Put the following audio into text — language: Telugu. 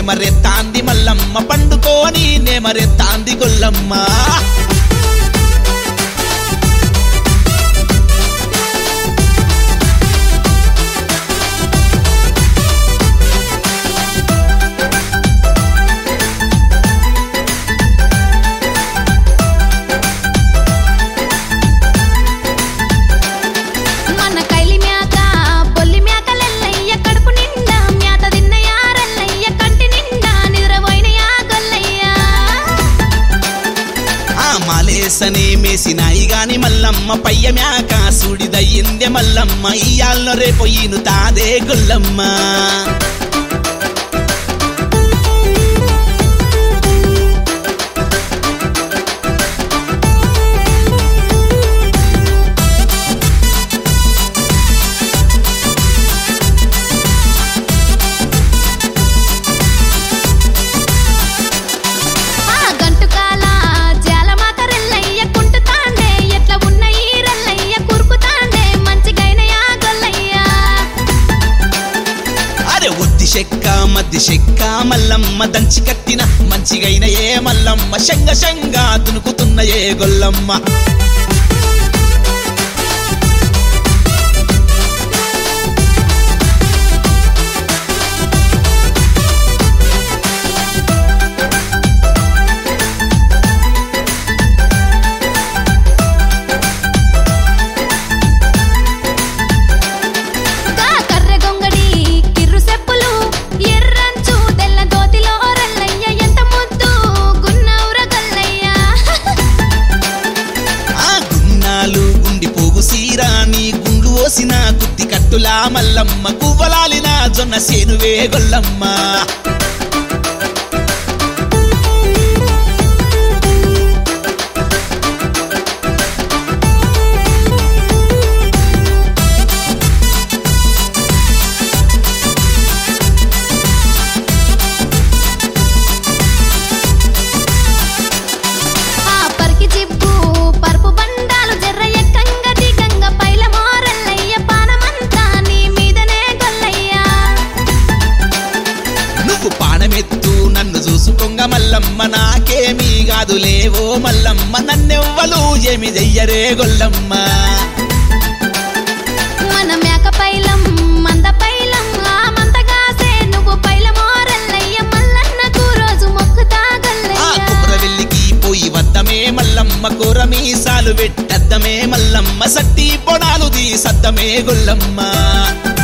నేమరెత్తాంది మల్లమ్మ పండుకోని నేమరెత్తాంది గొల్లమ్మ మన కైలి మేక బొల్లి మేకలెల్లయ్య కడుపు నిండా మేత తిన్న యారల్లయ్య కంటి నిండా నిద్రపోయిన యా గొల్లయ్య ఆ మాలేసనే మేసినాయి గాని మల్లమ్మ పయ్య మ్యాక సుడిదయ్యిందే మల్లమ్మ ఇయ్యాల్లో రేపు ఈను తాదే గొల్లమ్మ ఆ గంటుకాల జాలమాకరెల్లయ్య కుంటుతాండే ఎట్లా ఉన్న ఈ రల్లయ్య కురుకుతాండే మంచిగైన యా గొల్లయ్య అరే ఒత్తి చెక్క మద్ది చెక్క మల్లమ్మ దంచి కట్టిన మంచిగైన ఏ మల్లమ్మ శంగ శంగ దునుకుతున్న ఏ గొల్లమ్మ గా కర్రె గొంగడి కిర్రు సెప్పులు ఎర్రంచు తెల్ల దోతిలో రల్లయ్య ఎంత ముద్దు గున్నౌర గొల్లయ్య ఆ గున్నాలు గుండి పోగు సీరాని గుండు ఓసిన గుత్తి కట్టులా మల్లమ్మ గువ్వలాలిన జొన్న సేనువే గొల్లమ్మ ఆ పరికి జిబ్బు పరుపు బండాలు జర్ర ఎక్కంగ దిగంగ పైల మోరల్లయ్య పానమంతా నీ మీదనే గొల్లయ్య నువ్వు పానమెత్తు నన్ను చూసుకొంగ మల్లమ్మ నాకేమీ కాదులేవో మల్లమ్మ నన్నెవ్వలు ఏమి చెయ్యరే గొల్లమ్మ మన మేక పైలం మంద పైలం ఆ మందగాసే నువ్వు పైల మోరల్లయ్య మల్లన్నకు రోజు మొక్కుతా ఆ గొల్లయ్య కుమ్రవెల్లికి పోయి వద్దమే మల్లమ్మ కూర మీసాలు పెట్టద్దమే మల్లమ్మ సట్టి పొడాలుది సద్దమే గొల్లమ్మ